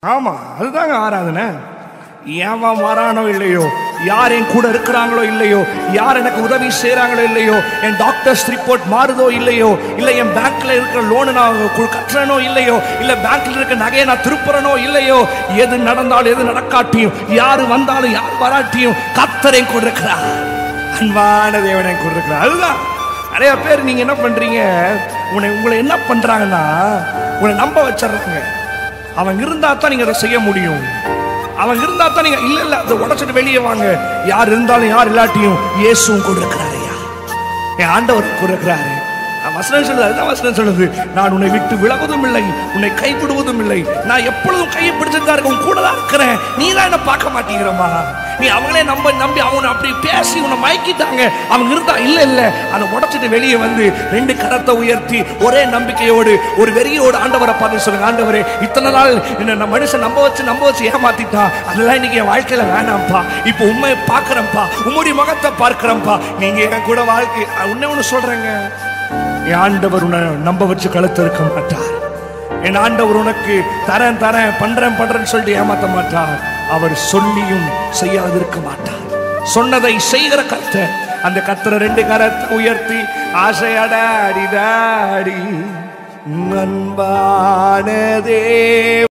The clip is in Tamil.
ஆமா அதுதாங்க ஆராதனை ஏவன் வரானோ இல்லையோ யார் என் கூட இருக்கிறாங்களோ இல்லையோ யார் எனக்கு உதவி செய்றாங்களோ இல்லையோ என் டாக்டர்ஸ் ரிப்போர்ட் மாறுதோ இல்லையோ இல்ல என் பேங்க்ல இருக்கிற லோனு நான் கு- கட்டுறேனோ இல்லையோ இல்ல பேங்க்ல இருக்க நகையை நான் திருப்புறனோ இல்லையோ எது நடந்தாலும் எது நடக்காட்டியும் யாரு வந்தாலும் யார் வராட்டியும் கத்தரை கூட இருக்கிறார் அன்பான தேவனை கூட இருக்கிறார் அதுதான் நிறைய பேர் நீங்க என்ன பண்றீங்க உன்னை உங்களை என்ன பண்றாங்கன்னா உங்களை நம்ப வச்சிடுறாங்க அவன் இருந்தா தான் நீங்க அதை செய்ய முடியும் அவன் இருந்தா தான் நீங்க இல்ல இல்ல அதை உடைச்சிட்டு வெளியே வாங்க யார் இருந்தாலும் யார் இல்லாட்டியும் இயேசுவும் கூட இருக்கிறாரையா என் ஆண்டவர் கூட இருக்கிறாரு நான் வசனம் சொல்லுது அதுதான் வசனம் சொல்லுது நான் உன்னை விட்டு விலகுவதும் இல்லை உன்னை கைவிடுவதும் இல்லை நான் எப்பொழுதும் கையை பிடிச்சிட்டு தான் இருக்கேன் உன் கூட தான் இருக்கிறேன் நீ தான் என்ன பார்க்க மாட்டேங்கிறமா நீ அவங்களே நம்ப நம்பி அவனை அப்படி பேசி உன்னை மயக்கிட்டாங்க அவங்க இருந்தா இல்ல இல்ல அதை உடைச்சிட்டு வெளியே வந்து ரெண்டு கரத்தை உயர்த்தி ஒரே நம்பிக்கையோடு ஒரு வெறியோடு ஆண்டவரை பார்த்து சொல்லுங்க ஆண்டவரே இத்தனை நாள் என்ன நம்ம மனுஷன் நம்ப வச்சு நம்ப வச்சு ஏமாத்திட்டான் அதெல்லாம் இன்னைக்கு என் வாழ்க்கையில வேணாம்ப்பா இப்போ உண்மையை பார்க்கறேன்ப்பா உம்முடைய முகத்தை பார்க்கறேன்ப்பா நீங்க என் கூட வாழ்க்கை உன்னை ஒன்று சொல்றேங்க என் ஆண்டவர் உன்னை நம்ப வச்சு கழுத்து இருக்க மாட்டார் என் ஆண்டவர் உனக்கு தரேன் தரேன் பண்றேன் பண்றேன்னு சொல்லிட்டு ஏமாத்த மாட்டார் அவர் சொல்லியும் செய்யாதிருக்க மாட்டார் சொன்னதை செய்கிற கர்த்தர் அந்த கர்த்தரை ரெண்டு கரத்தை உயர்த்தி ஆசையடாடி டாடி நண்பானதே